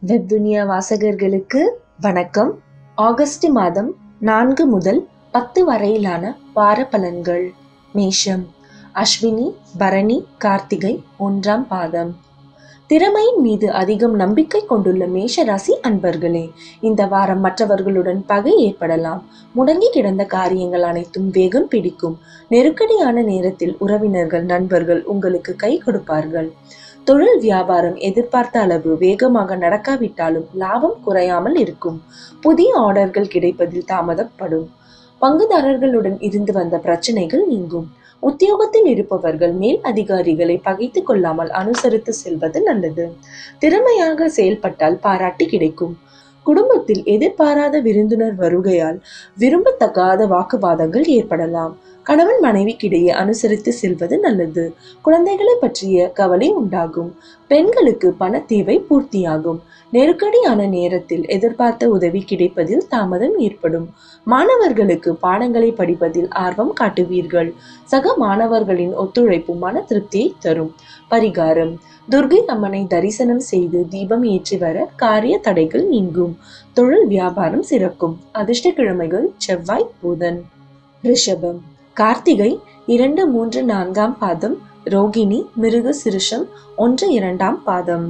வெப்துனியா வாசகர்களுக்கு வணக்கம் ஆகஸ்ட் மாதம் நான்கு முதல் பத்து வரையிலான வார பலன்கள் மேஷம் அஸ்வினி பரணி கார்த்திகை ஒன்றாம் பாதம் திறமையின் மீது அதிகம் நம்பிக்கை கொண்டுள்ள மேஷ ராசி அன்பர்களே இந்த வாரம் மற்றவர்களுடன் பகை ஏற்படலாம் முடங்கி கிடந்த காரியங்கள் அனைத்தும் வேகம் பிடிக்கும் நெருக்கடியான நேரத்தில் உறவினர்கள் நண்பர்கள் உங்களுக்கு கை கொடுப்பார்கள் தொழில் வியாபாரம் எதிர்பார்த்த அளவு வேகமாக நடக்காவிட்டாலும் லாபம் குறையாமல் இருக்கும் புதிய ஆர்டர்கள் கிடைப்பதில் தாமதப்படும் பங்குதாரர்களுடன் இருந்து வந்த பிரச்சனைகள் நீங்கும் உத்தியோகத்தில் இருப்பவர்கள் மேல் அதிகாரிகளை பகைத்து கொள்ளாமல் அனுசரித்து செல்வது நல்லது திறமையாக செயல்பட்டால் பாராட்டு கிடைக்கும் குடும்பத்தில் எதிர்பாராத விருந்தினர் வருகையால் விரும்பத்தகாத வாக்குவாதங்கள் ஏற்படலாம் கணவன் மனைவிக்கிடையே அனுசரித்து செல்வது நல்லது குழந்தைகளை பற்றிய கவலை உண்டாகும் பெண்களுக்கு பண தேவை பூர்த்தியாகும் நெருக்கடியான நேரத்தில் எதிர்பார்த்த உதவி கிடைப்பதில் தாமதம் ஏற்படும் மாணவர்களுக்கு பாடங்களை படிப்பதில் ஆர்வம் காட்டுவீர்கள் சக மாணவர்களின் ஒத்துழைப்பு மன திருப்தியை தரும் பரிகாரம் துர்கை அம்மனை தரிசனம் செய்து தீபம் ஏற்றி வர காரிய தடைகள் நீங்கும் தொழில் வியாபாரம் சிறக்கும் அதிர்ஷ்ட கிழமைகள் செவ்வாய் புதன் ரிஷபம் கார்த்திகை இரண்டு மூன்று நான்காம் பாதம் ரோகிணி மிருக சிருஷம் ஒன்று இரண்டாம் பாதம்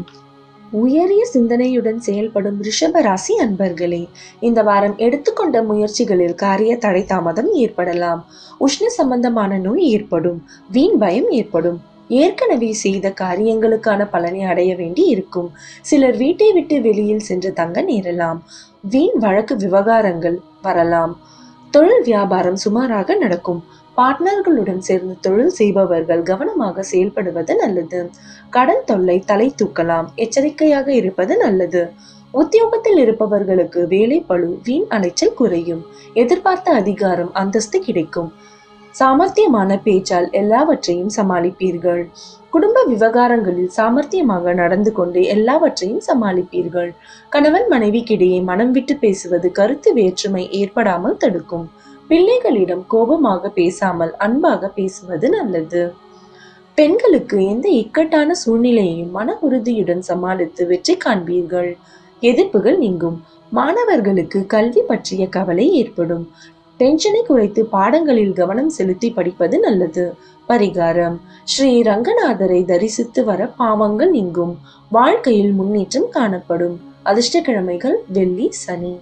உயரிய சிந்தனையுடன் செயல்படும் ரிஷப ராசி அன்பர்களே இந்த வாரம் எடுத்துக்கொண்ட முயற்சிகளில் காரிய தடை தாமதம் ஏற்படலாம் உஷ்ண சம்பந்தமான நோய் ஏற்படும் வீண் பயம் ஏற்படும் ஏற்கனவே செய்த காரியங்களுக்கான பலனை அடைய வேண்டி இருக்கும் சிலர் வீட்டை விட்டு வெளியில் சென்று தங்க நேரலாம் வீண் வழக்கு விவகாரங்கள் வரலாம் தொழில் வியாபாரம் சுமாராக நடக்கும் பார்ட்னர்களுடன் சேர்ந்து தொழில் செய்பவர்கள் கவனமாக செயல்படுவது நல்லது கடன் தொல்லை தலை தூக்கலாம் எச்சரிக்கையாக இருப்பது நல்லது உத்தியோகத்தில் இருப்பவர்களுக்கு வேலை பளு வீண் அலைச்சல் குறையும் எதிர்பார்த்த அதிகாரம் அந்தஸ்து கிடைக்கும் சாமர்த்தியமான பேச்சால் எல்லாவற்றையும் சமாளிப்பீர்கள் குடும்ப விவகாரங்களில் சாமர்த்தியமாக நடந்து கொண்டு எல்லாவற்றையும் சமாளிப்பீர்கள் கணவன் மனைவிக்கிடையே மனம் விட்டு பேசுவது கருத்து வேற்றுமை ஏற்படாமல் தடுக்கும் பிள்ளைகளிடம் கோபமாக பேசாமல் அன்பாக பேசுவது நல்லது பெண்களுக்கு எந்த இக்கட்டான சூழ்நிலையையும் மன உறுதியுடன் சமாளித்து வெற்றி காண்பீர்கள் எதிர்ப்புகள் நீங்கும் மாணவர்களுக்கு கல்வி பற்றிய கவலை ஏற்படும் டென்ஷனை குறைத்து பாடங்களில் கவனம் செலுத்தி படிப்பது நல்லது பரிகாரம் ஸ்ரீ ரங்கநாதரை தரிசித்து வர பாவங்கள் நீங்கும் வாழ்க்கையில் முன்னேற்றம் காணப்படும் அதிர்ஷ்டக்கிழமைகள் வெள்ளி சனி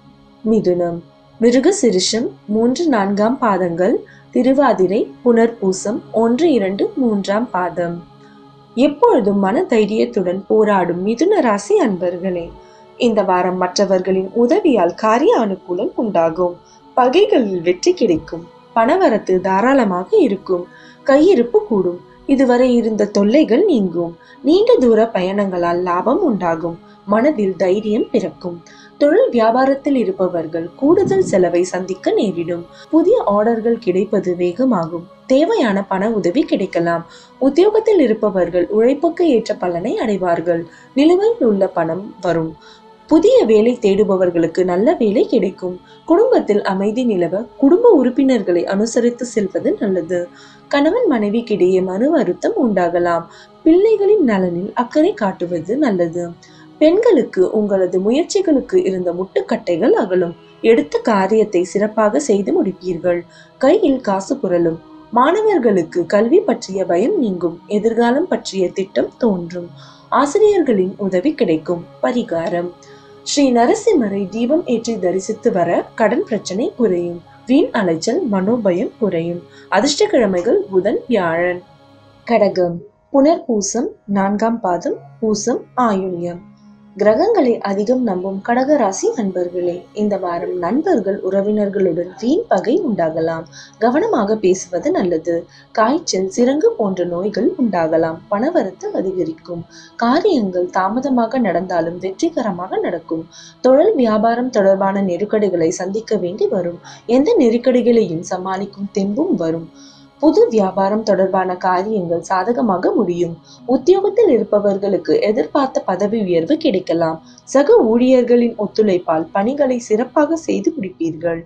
மிதுனம் மிருக சிருஷம் மூன்று நான்காம் பாதங்கள் திருவாதிரை புனர்பூசம் ஒன்று இரண்டு மூன்றாம் பாதம் எப்பொழுதும் மன தைரியத்துடன் போராடும் மிதுன ராசி அன்பர்களே இந்த வாரம் மற்றவர்களின் உதவியால் காரிய அனுகூலம் உண்டாகும் பகைகளில் வெற்றி கிடைக்கும் பணவரத்து தாராளமாக இருக்கும் கையிருப்பு கூடும் இதுவரை இருந்த தொல்லைகள் நீங்கும் நீண்ட தூர பயணங்களால் லாபம் உண்டாகும் மனதில் தைரியம் பிறக்கும் தொழில் வியாபாரத்தில் இருப்பவர்கள் கூடுதல் செலவை சந்திக்க நேரிடும் புதிய ஆர்டர்கள் கிடைப்பது வேகமாகும் தேவையான பண உதவி கிடைக்கலாம் உத்தியோகத்தில் இருப்பவர்கள் உழைப்புக்கு ஏற்ற பலனை அடைவார்கள் நிலுவையில் உள்ள பணம் வரும் புதிய வேலை தேடுபவர்களுக்கு நல்ல வேலை கிடைக்கும் குடும்பத்தில் அமைதி நிலவ குடும்ப உறுப்பினர்களை அனுசரித்து செல்வது நல்லது கணவன் மனைவிக்கிடையே மனு வருத்தம் உண்டாகலாம் பிள்ளைகளின் நலனில் அக்கறை காட்டுவது நல்லது பெண்களுக்கு உங்களது முயற்சிகளுக்கு இருந்த முட்டுக்கட்டைகள் அகலும் எடுத்த காரியத்தை சிறப்பாக செய்து முடிப்பீர்கள் கையில் காசு புரளும் மாணவர்களுக்கு கல்வி பற்றிய பயம் நீங்கும் எதிர்காலம் பற்றிய திட்டம் தோன்றும் ஆசிரியர்களின் உதவி கிடைக்கும் பரிகாரம் ஸ்ரீ நரசிம்மரை தீபம் ஏற்றி தரிசித்து வர கடன் பிரச்சனை குறையும் வீண் அலைச்சல் மனோபயம் குறையும் அதிர்ஷ்டக்கிழமைகள் புதன் வியாழன் கடகம் புனர்பூசம் நான்காம் பாதம் பூசம் ஆயுள்யம் கிரகங்களை அதிகம் நம்பும் கடகராசி நண்பர்களே இந்த வாரம் நண்பர்கள் உறவினர்களுடன் வீண் பகை உண்டாகலாம் கவனமாக பேசுவது நல்லது காய்ச்சல் சிரங்கு போன்ற நோய்கள் உண்டாகலாம் பணவரத்து அதிகரிக்கும் காரியங்கள் தாமதமாக நடந்தாலும் வெற்றிகரமாக நடக்கும் தொழில் வியாபாரம் தொடர்பான நெருக்கடிகளை சந்திக்க வேண்டி வரும் எந்த நெருக்கடிகளையும் சமாளிக்கும் தெம்பும் வரும் புது வியாபாரம் தொடர்பான காரியங்கள் சாதகமாக முடியும் உத்தியோகத்தில் இருப்பவர்களுக்கு எதிர்பார்த்த பதவி உயர்வு கிடைக்கலாம் சக ஊழியர்களின் ஒத்துழைப்பால் பணிகளை சிறப்பாக செய்து முடிப்பீர்கள்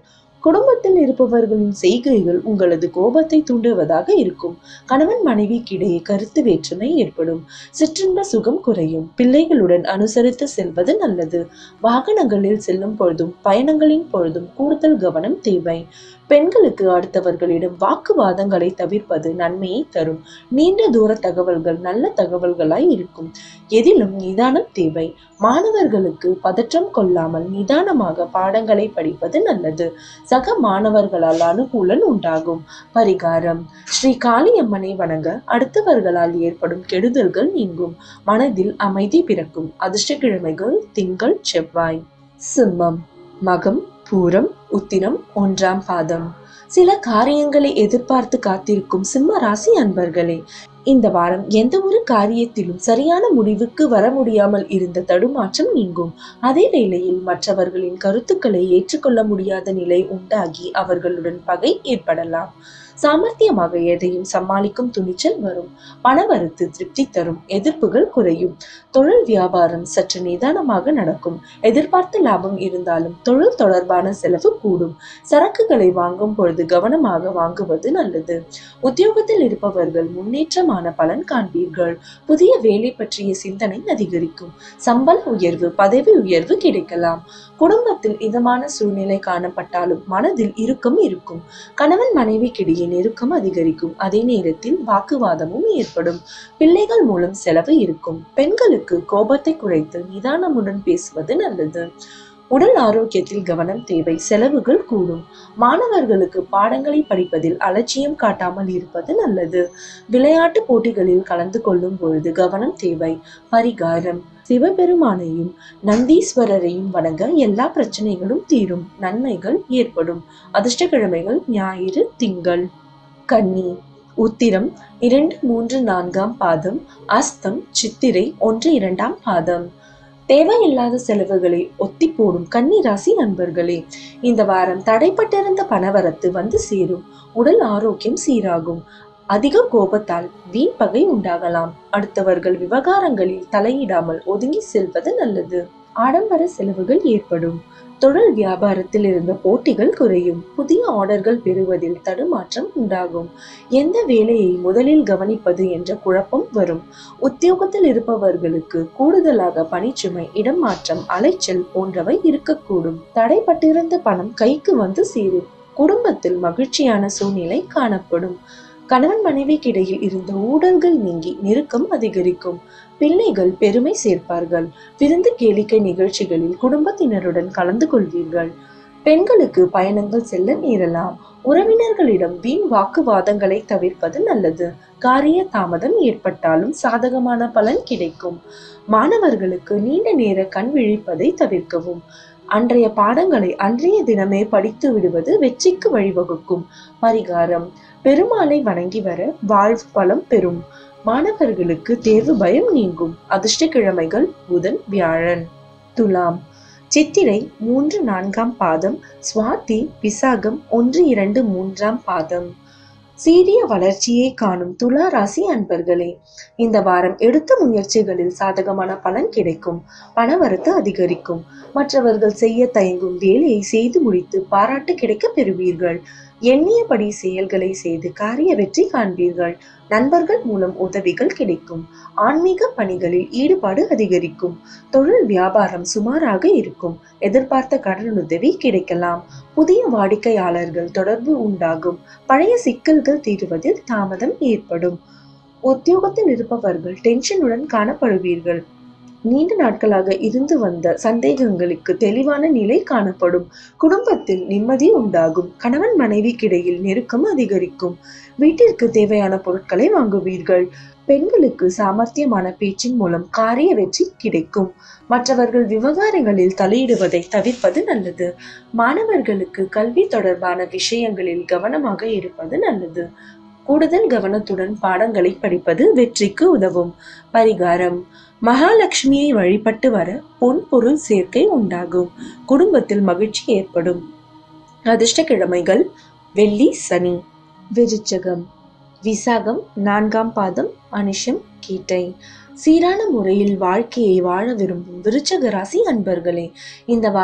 குடும்பத்தில் இருப்பவர்களின் செய்கைகள் உங்களது கோபத்தை தூண்டுவதாக இருக்கும் கணவன் மனைவிக்கிடையே கருத்து வேற்றுமை ஏற்படும் சிற்றின்ப சுகம் குறையும் பிள்ளைகளுடன் அனுசரித்து செல்வது நல்லது வாகனங்களில் செல்லும் பொழுதும் பயணங்களின் பொழுதும் கூடுதல் கவனம் தேவை பெண்களுக்கு அடுத்தவர்களிடம் வாக்குவாதங்களை தவிர்ப்பது நன்மையை தரும் நீண்ட தூர தகவல்கள் நல்ல தகவல்களாய் இருக்கும் எதிலும் நிதானம் தேவை மாணவர்களுக்கு பதற்றம் கொள்ளாமல் நிதானமாக பாடங்களை படிப்பது நல்லது சக மாணவர்களால் அனுகூலன் உண்டாகும் பரிகாரம் ஸ்ரீ காளியம்மனை வணங்க அடுத்தவர்களால் ஏற்படும் கெடுதல்கள் நீங்கும் மனதில் அமைதி பிறக்கும் அதிர்ஷ்டக்கிழமைகள் திங்கள் செவ்வாய் சிம்மம் மகம் பூரம் உத்திரம் ஒன்றாம் பாதம் சில காரியங்களை எதிர்பார்த்து காத்திருக்கும் சிம்ம ராசி அன்பர்களே இந்த வாரம் எந்த ஒரு காரியத்திலும் சரியான முடிவுக்கு வர முடியாமல் இருந்த தடுமாற்றம் நீங்கும் அதே வேளையில் மற்றவர்களின் கருத்துக்களை ஏற்றுக்கொள்ள முடியாத நிலை உண்டாகி அவர்களுடன் பகை ஏற்படலாம் சாமர்த்தியமாக எதையும் சமாளிக்கும் துணிச்சல் வரும் பணவரத்து திருப்தி தரும் எதிர்ப்புகள் குறையும் தொழில் வியாபாரம் சற்று நிதானமாக நடக்கும் எதிர்பார்த்த லாபம் இருந்தாலும் தொழில் தொடர்பான செலவு கூடும் சரக்குகளை வாங்கும் பொழுது கவனமாக வாங்குவது நல்லது உத்தியோகத்தில் இருப்பவர்கள் முன்னேற்றமான பலன் காண்பீர்கள் புதிய வேலை பற்றிய சிந்தனை அதிகரிக்கும் சம்பள உயர்வு பதவி உயர்வு கிடைக்கலாம் குடும்பத்தில் இதமான சூழ்நிலை காணப்பட்டாலும் மனதில் இறுக்கம் இருக்கும் கணவன் மனைவிக்கிடையே நெருக்கம் அதிகரிக்கும் அதே நேரத்தில் வாக்குவாதமும் ஏற்படும் பிள்ளைகள் மூலம் செலவு இருக்கும் பெண்களுக்கு கோபத்தை குறைத்து நிதானமுடன் பேசுவது நல்லது உடல் ஆரோக்கியத்தில் கவனம் தேவை செலவுகள் கூடும் மாணவர்களுக்கு பாடங்களை படிப்பதில் அலட்சியம் காட்டாமல் இருப்பது நல்லது விளையாட்டு போட்டிகளில் கலந்து கொள்ளும் பொழுது கவனம் தேவை பரிகாரம் சிவபெருமானையும் நந்தீஸ்வரரையும் வணங்க எல்லா பிரச்சனைகளும் தீரும் நன்மைகள் ஏற்படும் அதிர்ஷ்டக்கிழமைகள் ஞாயிறு திங்கள் கன்னி உத்திரம் இரண்டு மூன்று நான்காம் பாதம் அஸ்தம் சித்திரை ஒன்று இரண்டாம் பாதம் தேவையில்லாத செலவுகளை ஒத்தி போடும் கன்னி ராசி நண்பர்களே இந்த வாரம் தடைப்பட்டிருந்த பணவரத்து வந்து சேரும் உடல் ஆரோக்கியம் சீராகும் அதிக கோபத்தால் வீண் பகை உண்டாகலாம் அடுத்தவர்கள் விவகாரங்களில் தலையிடாமல் ஒதுங்கி செல்வது நல்லது ஆடம்பர செலவுகள் ஏற்படும் தொழில் வியாபாரத்தில் இருந்த போட்டிகள் குறையும் புதிய ஆர்டர்கள் பெறுவதில் தடுமாற்றம் உண்டாகும் எந்த வேலையை முதலில் கவனிப்பது என்ற குழப்பம் வரும் உத்தியோகத்தில் இருப்பவர்களுக்கு கூடுதலாக பணிச்சுமை இடமாற்றம் அலைச்சல் போன்றவை இருக்கக்கூடும் தடைப்பட்டிருந்த பணம் கைக்கு வந்து சேரும் குடும்பத்தில் மகிழ்ச்சியான சூழ்நிலை காணப்படும் கணவன் மனைவிக்கிடையில் இருந்த ஊழல்கள் நீங்கி நெருக்கம் அதிகரிக்கும் பிள்ளைகள் பெருமை சேர்ப்பார்கள் விருந்து கேளிக்கை நிகழ்ச்சிகளில் குடும்பத்தினருடன் கலந்து கொள்வீர்கள் பெண்களுக்கு பயணங்கள் செல்ல நேரலாம் உறவினர்களிடம் வீண் வாக்குவாதங்களை தவிர்ப்பது நல்லது காரிய தாமதம் ஏற்பட்டாலும் சாதகமான பலன் கிடைக்கும் மாணவர்களுக்கு நீண்ட நேர கண் விழிப்பதை தவிர்க்கவும் அன்றைய பாடங்களை அன்றைய தினமே படித்து விடுவது வெற்றிக்கு வழிவகுக்கும் பரிகாரம் பெருமாளை வணங்கி வர வாழ்வு பலம் பெறும் மாணவர்களுக்கு தேர்வு பயம் நீங்கும் அதிர்ஷ்டக்கிழமைகள் புதன் வியாழன் துலாம் சித்திரை மூன்று நான்காம் பாதம் சுவாதி விசாகம் ஒன்று இரண்டு மூன்றாம் பாதம் சீரிய வளர்ச்சியை காணும் துலா ராசி அன்பர்களே இந்த வாரம் எடுத்த முயற்சிகளில் சாதகமான பலன் கிடைக்கும் பணவரத்து அதிகரிக்கும் மற்றவர்கள் செய்ய தயங்கும் வேலையை செய்து முடித்து பாராட்டு கிடைக்க பெறுவீர்கள் எண்ணியபடி செயல்களை செய்து காரிய வெற்றி காண்பீர்கள் நண்பர்கள் மூலம் உதவிகள் கிடைக்கும் ஆன்மீக பணிகளில் ஈடுபாடு அதிகரிக்கும் தொழில் வியாபாரம் சுமாராக இருக்கும் எதிர்பார்த்த கடனுதவி கிடைக்கலாம் புதிய வாடிக்கையாளர்கள் தொடர்பு உண்டாகும் பழைய சிக்கல்கள் தீர்வதில் தாமதம் ஏற்படும் உத்தியோகத்தில் இருப்பவர்கள் டென்ஷனுடன் காணப்படுவீர்கள் நீண்ட நாட்களாக இருந்து வந்த சந்தேகங்களுக்கு தெளிவான நிலை காணப்படும் குடும்பத்தில் நிம்மதி உண்டாகும் கணவன் மனைவிக்கிடையில் நெருக்கம் அதிகரிக்கும் வீட்டிற்கு தேவையான பொருட்களை வாங்குவீர்கள் பெண்களுக்கு சாமர்த்தியமான பேச்சின் மூலம் காரிய வெற்றி கிடைக்கும் மற்றவர்கள் விவகாரங்களில் தலையிடுவதை தவிர்ப்பது நல்லது மாணவர்களுக்கு கல்வி தொடர்பான விஷயங்களில் கவனமாக இருப்பது நல்லது கூடுதல் கவனத்துடன் பாடங்களை படிப்பது வெற்றிக்கு உதவும் பரிகாரம் மகாலட்சுமியை வழிபட்டு வர பொன் பொருள் சேர்க்கை உண்டாகும் குடும்பத்தில் மகிழ்ச்சி ஏற்படும் அதிர்ஷ்டக்கிழமைகள் வெள்ளி சனி விருச்சகம் விசாகம் நான்காம் பாதம் அனுஷம் கீட்டை சீரான முறையில் வாழ்க்கையை வாழ விரும்பும் விருச்சக ராசி அன்பர்களே இந்த வாரம்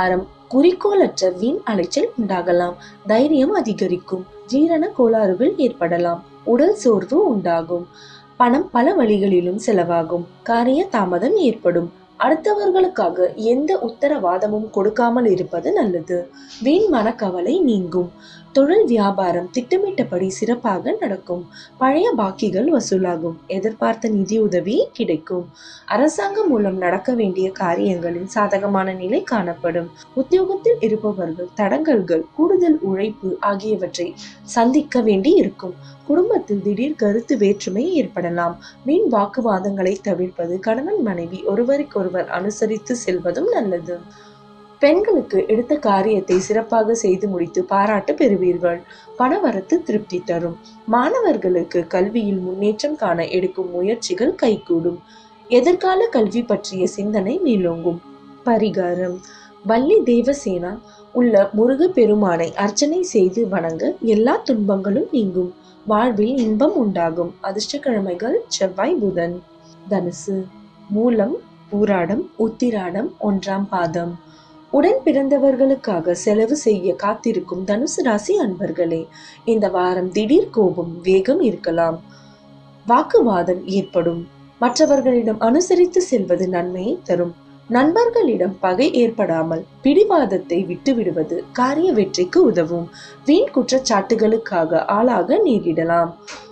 குறிக்கோளற்ற வீண் அலைச்சல் உண்டாகலாம் தைரியம் அதிகரிக்கும் ஜீரண கோளாறுகள் ஏற்படலாம் உடல் சோர்வு உண்டாகும் பணம் பல வழிகளிலும் செலவாகும் காரிய தாமதம் ஏற்படும் அடுத்தவர்களுக்காக எந்த உத்தரவாதமும் கொடுக்காமல் இருப்பது நல்லது வீண் மனக்கவலை நீங்கும் தொழில் வியாபாரம் திட்டமிட்டபடி சிறப்பாக நடக்கும் பழைய பாக்கிகள் வசூலாகும் எதிர்பார்த்த நிதியுதவி கிடைக்கும் அரசாங்கம் மூலம் நடக்க வேண்டிய காரியங்களில் சாதகமான நிலை காணப்படும் உத்தியோகத்தில் இருப்பவர்கள் தடங்கல்கள் கூடுதல் உழைப்பு ஆகியவற்றை சந்திக்க வேண்டி இருக்கும் குடும்பத்தில் திடீர் கருத்து வேற்றுமை ஏற்படலாம் வீண் வாக்குவாதங்களை தவிர்ப்பது கணவன் மனைவி ஒருவருக்கொருவர் அனுசரித்து செல்வதும் நல்லது பெண்களுக்கு எடுத்த காரியத்தை சிறப்பாக செய்து முடித்து பாராட்டு பெறுவீர்கள் பணவரத்து திருப்தி தரும் மாணவர்களுக்கு கல்வியில் முன்னேற்றம் காண எடுக்கும் முயற்சிகள் கைகூடும் எதிர்கால கல்வி பற்றிய சிந்தனை மேலோங்கும் பரிகாரம் வள்ளி தேவசேனா உள்ள முருக பெருமானை அர்ச்சனை செய்து வணங்க எல்லா துன்பங்களும் நீங்கும் வாழ்வில் இன்பம் உண்டாகும் அதிர்ஷ்டக்கிழமைகள் செவ்வாய் புதன் தனுசு மூலம் பூராடம் உத்திராடம் ஒன்றாம் பாதம் உடன் பிறந்தவர்களுக்காக செலவு செய்ய காத்திருக்கும் தனுசு ராசி அன்பர்களே இந்த வாரம் திடீர் கோபம் வேகம் இருக்கலாம் வாக்குவாதம் ஏற்படும் மற்றவர்களிடம் அனுசரித்து செல்வது நன்மையை தரும் நண்பர்களிடம் பகை ஏற்படாமல் பிடிவாதத்தை விட்டுவிடுவது காரிய வெற்றிக்கு உதவும் வீண் குற்றச்சாட்டுகளுக்காக ஆளாக நேரிடலாம்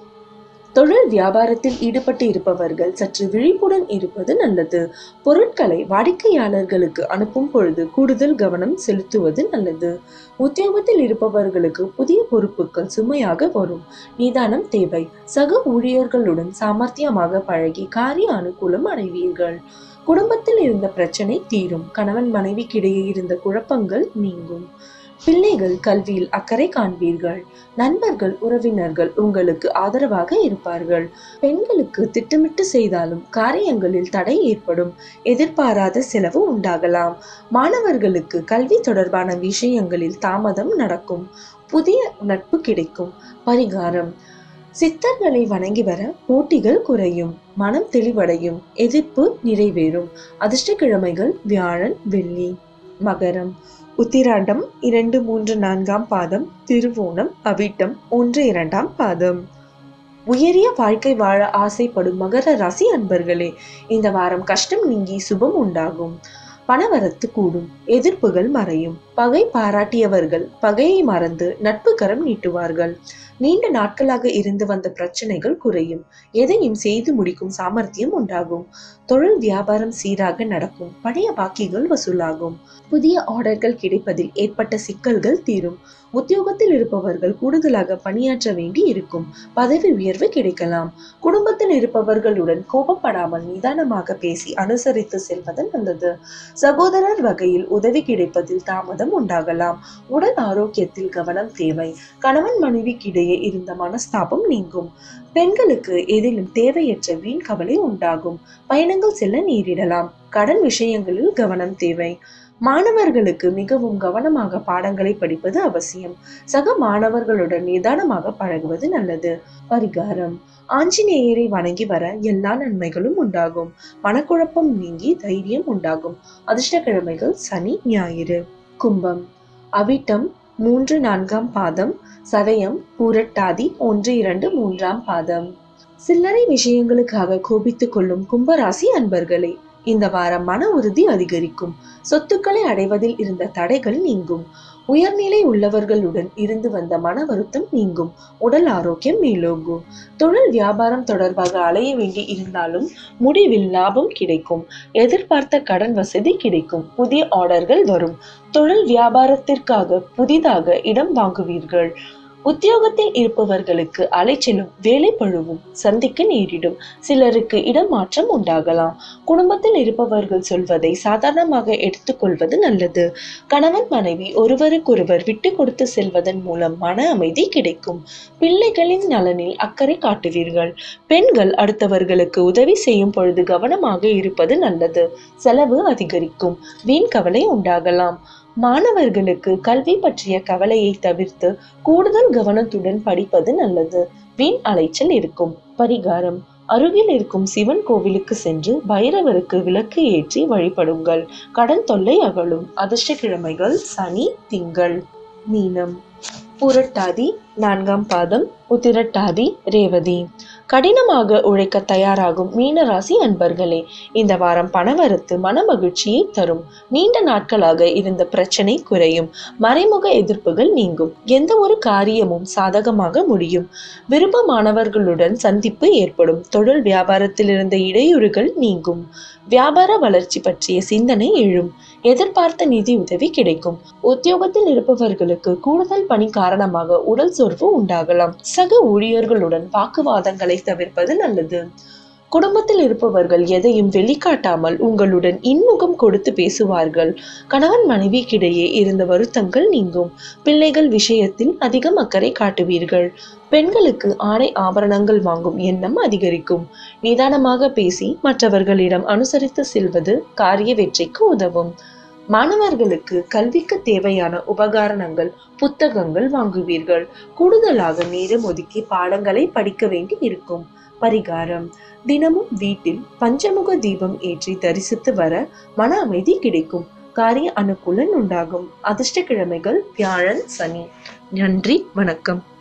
தொழில் வியாபாரத்தில் ஈடுபட்டு இருப்பவர்கள் சற்று விழிப்புடன் இருப்பது நல்லது பொருட்களை வாடிக்கையாளர்களுக்கு அனுப்பும் பொழுது கூடுதல் கவனம் செலுத்துவது நல்லது உத்தியோகத்தில் இருப்பவர்களுக்கு புதிய பொறுப்புகள் சுமையாக வரும் நிதானம் தேவை சக ஊழியர்களுடன் சாமர்த்தியமாக பழகி காரிய அனுகூலம் அடைவீர்கள் குடும்பத்தில் இருந்த பிரச்சனை தீரும் கணவன் மனைவிக்கிடையே இருந்த குழப்பங்கள் நீங்கும் பிள்ளைகள் கல்வியில் அக்கறை காண்பீர்கள் நண்பர்கள் உறவினர்கள் உங்களுக்கு ஆதரவாக இருப்பார்கள் பெண்களுக்கு திட்டமிட்டு செய்தாலும் காரியங்களில் தடை ஏற்படும் எதிர்பாராத செலவு உண்டாகலாம் மாணவர்களுக்கு கல்வி தொடர்பான விஷயங்களில் தாமதம் நடக்கும் புதிய நட்பு கிடைக்கும் பரிகாரம் சித்தர்களை வணங்கி வர போட்டிகள் குறையும் மனம் தெளிவடையும் எதிர்ப்பு நிறைவேறும் அதிர்ஷ்டக்கிழமைகள் வியாழன் வெள்ளி மகரம் உத்திராண்டம் இரண்டு மூன்று நான்காம் பாதம் திருவோணம் அவிட்டம் ஒன்று இரண்டாம் பாதம் உயரிய வாழ்க்கை வாழ ஆசைப்படும் மகர ராசி அன்பர்களே இந்த வாரம் கஷ்டம் நீங்கி சுபம் உண்டாகும் பணவரத்து கூடும் எதிர்ப்புகள் மறையும் பகை பாராட்டியவர்கள் பகையை மறந்து நட்பு கரம் நீட்டுவார்கள் நீண்ட நாட்களாக இருந்து வந்த பிரச்சனைகள் குறையும் எதையும் செய்து முடிக்கும் சாமர்த்தியம் உண்டாகும் தொழில் வியாபாரம் சீராக நடக்கும் பழைய பாக்கிகள் வசூலாகும் புதிய ஆர்டர்கள் கிடைப்பதில் ஏற்பட்ட சிக்கல்கள் தீரும் உத்தியோகத்தில் இருப்பவர்கள் கூடுதலாக பணியாற்ற வேண்டி இருக்கும் பதவி உயர்வு கிடைக்கலாம் குடும்பத்தில் இருப்பவர்களுடன் கோபப்படாமல் நிதானமாக பேசி அனுசரித்து செல்வது நல்லது சகோதரர் வகையில் உதவி கிடைப்பதில் தாமதம் உண்டாகலாம் உடல் ஆரோக்கியத்தில் கவனம் தேவை கணவன் மனைவிக்கிடையே இருந்த மனஸ்தாபம் நீங்கும் பெண்களுக்கு எதிலும் தேவையற்ற வீண் கவலை உண்டாகும் பயணங்கள் செல்ல நேரிடலாம் கடன் விஷயங்களில் கவனம் தேவை மாணவர்களுக்கு மிகவும் கவனமாக பாடங்களை படிப்பது அவசியம் சக மாணவர்களுடன் நிதானமாக பழகுவது நல்லது பரிகாரம் ஆஞ்சநேயரை வணங்கி வர எல்லா நன்மைகளும் உண்டாகும் மனக்குழப்பம் நீங்கி தைரியம் உண்டாகும் அதிர்ஷ்டக்கிழமைகள் சனி ஞாயிறு கும்பம் அவிட்டம் மூன்று நான்காம் பாதம் சதயம் பூரட்டாதி ஒன்று இரண்டு மூன்றாம் பாதம் சில்லறை விஷயங்களுக்காக கோபித்துக் கொள்ளும் கும்பராசி அன்பர்களே இந்த வாரம் மன உறுதி அதிகரிக்கும் சொத்துக்களை அடைவதில் இருந்த தடைகள் நீங்கும் உயர்நிலை உள்ளவர்களுடன் இருந்து வந்த மன வருத்தம் நீங்கும் உடல் ஆரோக்கியம் மேலோங்கும் தொழில் வியாபாரம் தொடர்பாக அலைய வேண்டி இருந்தாலும் முடிவில் லாபம் கிடைக்கும் எதிர்பார்த்த கடன் வசதி கிடைக்கும் புதிய ஆர்டர்கள் வரும் தொழில் வியாபாரத்திற்காக புதிதாக இடம் வாங்குவீர்கள் உத்தியோகத்தில் இருப்பவர்களுக்கு அலைச்சலும் வேலை பழுவும் சந்திக்க நேரிடும் சிலருக்கு இடமாற்றம் உண்டாகலாம் குடும்பத்தில் இருப்பவர்கள் சொல்வதை சாதாரணமாக எடுத்துக்கொள்வது நல்லது கணவன் மனைவி ஒருவருக்கொருவர் விட்டு கொடுத்து செல்வதன் மூலம் மன அமைதி கிடைக்கும் பிள்ளைகளின் நலனில் அக்கறை காட்டுவீர்கள் பெண்கள் அடுத்தவர்களுக்கு உதவி செய்யும் பொழுது கவனமாக இருப்பது நல்லது செலவு அதிகரிக்கும் வீண் கவலை உண்டாகலாம் மாணவர்களுக்கு கல்வி பற்றிய கவலையை தவிர்த்து கூடுதல் கவனத்துடன் படிப்பது நல்லது வீண் அலைச்சல் இருக்கும் பரிகாரம் அருகில் இருக்கும் சிவன் கோவிலுக்கு சென்று பைரவருக்கு விளக்கு ஏற்றி வழிபடுங்கள் கடன் தொல்லை அகலும் அதிர்ஷ்டக்கிழமைகள் சனி திங்கள் மீனம் புரட்டாதி நான்காம் பாதம் உத்திரட்டாதி ரேவதி கடினமாக உழைக்க தயாராகும் மீனராசி அன்பர்களே இந்த வாரம் பணவரத்து மனமகிழ்ச்சியை தரும் நீண்ட நாட்களாக இருந்த பிரச்சனை குறையும் மறைமுக எதிர்ப்புகள் நீங்கும் எந்த ஒரு காரியமும் சாதகமாக முடியும் விருப்பமானவர்களுடன் சந்திப்பு ஏற்படும் தொழில் வியாபாரத்தில் இருந்த இடையூறுகள் நீங்கும் வியாபார வளர்ச்சி பற்றிய சிந்தனை எழும் எதிர்பார்த்த நிதி உதவி கிடைக்கும் உத்தியோகத்தில் இருப்பவர்களுக்கு கூடுதல் பணி காரணமாக உடல் சோர்வு உண்டாகலாம் சக ஊழியர்களுடன் வாக்குவாதங்களை தவிர்ப்பது நல்லது குடும்பத்தில் இருப்பவர்கள் எதையும் வெளிக்காட்டாமல் உங்களுடன் இன்முகம் கொடுத்து பேசுவார்கள் கணவன் மனைவிக்கிடையே இருந்த வருத்தங்கள் நீங்கும் பிள்ளைகள் விஷயத்தில் அதிகம் அக்கறை காட்டுவீர்கள் பெண்களுக்கு ஆடை ஆபரணங்கள் வாங்கும் எண்ணம் அதிகரிக்கும் நிதானமாக பேசி மற்றவர்களிடம் அனுசரித்து செல்வது காரிய வெற்றிக்கு உதவும் மாணவர்களுக்கு கல்விக்கு தேவையான உபகரணங்கள் புத்தகங்கள் வாங்குவீர்கள் கூடுதலாக நேரம் ஒதுக்கி பாடங்களை படிக்க வேண்டி இருக்கும் பரிகாரம் தினமும் வீட்டில் பஞ்சமுக தீபம் ஏற்றி தரிசித்து வர மன அமைதி கிடைக்கும் காரிய அனுகூலன் உண்டாகும் அதிர்ஷ்ட கிழமைகள் வியாழன் சனி நன்றி வணக்கம்